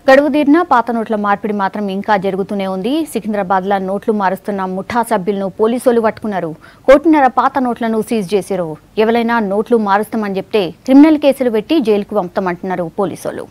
గడువు తీరిన పాత నోట్ల మార్పిడి మాత్రం ఇంకా జరుగుతూనే ఉంది సికింద్రాబాద్ లో నోట్లు మారుస్తున్న ముఠా సభ్యులను పోలీసులు పట్టుకున్నారు కోటిన్నర పాత నోట్లను సీజ్ చేశారు ఎవరైనా నోట్లు మారుస్తామని చెప్తే క్రిమినల్ కేసులు పెట్టి జైలుకు పంపుతామంటున్నారు పోలీసులు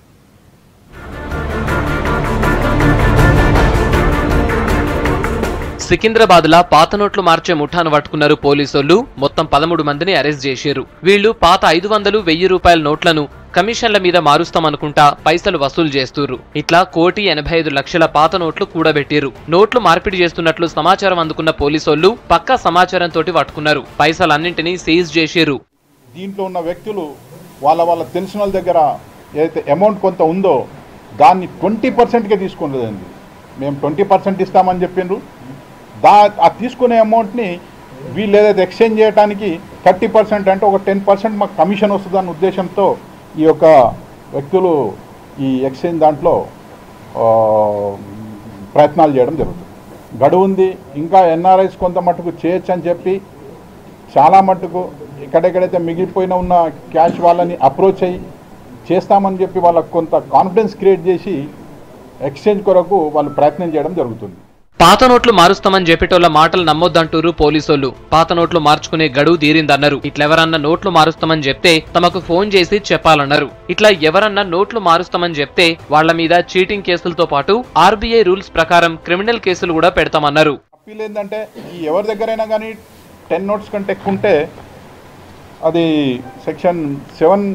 సికింద్రాబాద్ లా పాత నోట్లు మార్చే ముఠాను పట్టుకున్నారు పోలీసోళ్లు మొత్తం పదమూడు మందిని అరెస్ట్ చేశారు వీళ్ళు పాత ఐదు వందలు వెయ్యి రూపాయల నోట్లను కమిషన్ల మీద మారుస్తామనుకుంటా పైసలు వసూలు చేస్తుర్రు ఇట్లా కోటి ఎనభై ఐదు లక్షల పాత నోట్లు కూడబెట్టిరు నోట్లు మార్పిడి చేస్తున్నట్లు సమాచారం అందుకున్న పోలీసోళ్లు పక్కా సమాచారంతో పట్టుకున్నారు పైసలన్నింటినీ సీజ్ చేసిర్రు దీంట్లో ఉన్న వ్యక్తులు వాళ్ళ వాళ్ళ తెలిసిన వాళ్ళ దగ్గర ఏదైతే అమౌంట్ కొంత ఉందో దాన్ని ట్వంటీ పర్సెంట్కే తీసుకున్నదండి మేము ట్వంటీ పర్సెంట్ ఇస్తామని చెప్పిండ్రు దా ఆ తీసుకునే అమౌంట్ని వీళ్ళు ఏదైతే ఎక్స్చేంజ్ చేయడానికి థర్టీ పర్సెంట్ అంటే ఒక టెన్ పర్సెంట్ మాకు కమిషన్ వస్తుందన్న ఉద్దేశంతో ఈ యొక్క వ్యక్తులు ఈ ఎక్స్చేంజ్ దాంట్లో ఆ, ప్రయత్నాలు చేయడం జరుగుతుంది గడువు ఉంది ఇంకా ఎన్ఆర్ఐస్ కొంత మటుకు చేయొచ్చు అని చెప్పి చాలా మట్టుకు ఎక్కడెక్కడైతే మిగిలిపోయిన ఉన్న క్యాష్ వాళ్ళని అప్రోచ్ అయ్యి చేస్తామని చెప్పి వాళ్ళకు కొంత కాన్ఫిడెన్స్ క్రియేట్ చేసి ఎక్స్చేంజ్ కొరకు వాళ్ళు ప్రయత్నం చేయడం జరుగుతుంది పాత నోట్లు మారుస్తామని చెప్పేటోళ్ళ మాటలు నమ్మొద్దంటూరు పోలీసోళ్లు పాత నోట్లు మార్చుకునే గడువు తీరిందన్నారు ఇట్లెవరన్నా నోట్లు మారుస్తామని చెప్తే తమకు ఫోన్ చేసి చెప్పాలన్నారు ఇట్లా ఎవరన్నా నోట్లు మారుస్తామని చెప్తే వాళ్ళ మీద చీటింగ్ కేసులతో పాటు ఆర్బీఐ రూల్స్ ప్రకారం క్రిమినల్ కేసులు కూడా పెడతామన్నారు అప్పీల్ ఏంటంటే ఈ ఎవరి దగ్గరైనా కానీ టెన్ నోట్స్ కంటే ఎక్కువ ఉంటే అది సెక్షన్ సెవెన్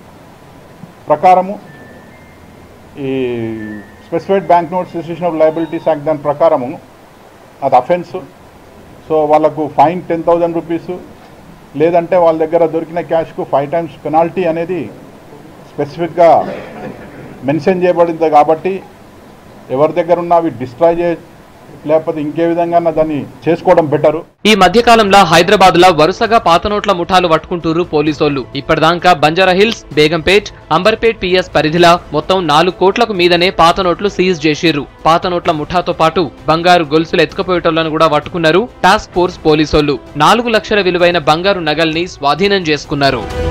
ప్రకారము ఈ specified bank notes registration of liabilities act దాని ప్రకారము అది అఫెన్స్ సో వాళ్ళకు ఫైన్ టెన్ థౌజండ్ రూపీస్ లేదంటే వాళ్ళ దగ్గర దొరికిన క్యాష్కు ఫైవ్ టైమ్స్ పెనాల్టీ అనేది స్పెసిఫిక్గా మెన్షన్ చేయబడింది కాబట్టి ఎవరి దగ్గర ఉన్న అవి డిస్ట్రాయ్ చే లేకపోతే ఇంకే విధంగా దాన్ని చేసుకోవడం బెటరు ఈ మధ్య కాలంలో హైదరాబాద్ లో వరుసగా పాత నోట్ల ముఠాలు పట్టుకుంటూరు పోలీసోళ్లు ఇప్పటిదాకా బంజారా హిల్స్ బేగంపేట్ అంబర్పేట్ పిఎస్ పరిధిలా మొత్తం నాలుగు కోట్లకు మీదనే పాత నోట్లు సీజ్ చేసిర్రు పాత నోట్ల ముఠాతో పాటు బంగారు గొలుసులు ఎత్తుకుపోయేటోళ్లను కూడా పట్టుకున్నారు టాస్క్ ఫోర్స్ పోలీసోళ్లు నాలుగు లక్షల విలువైన బంగారు నగల్ని స్వాధీనం చేసుకున్నారు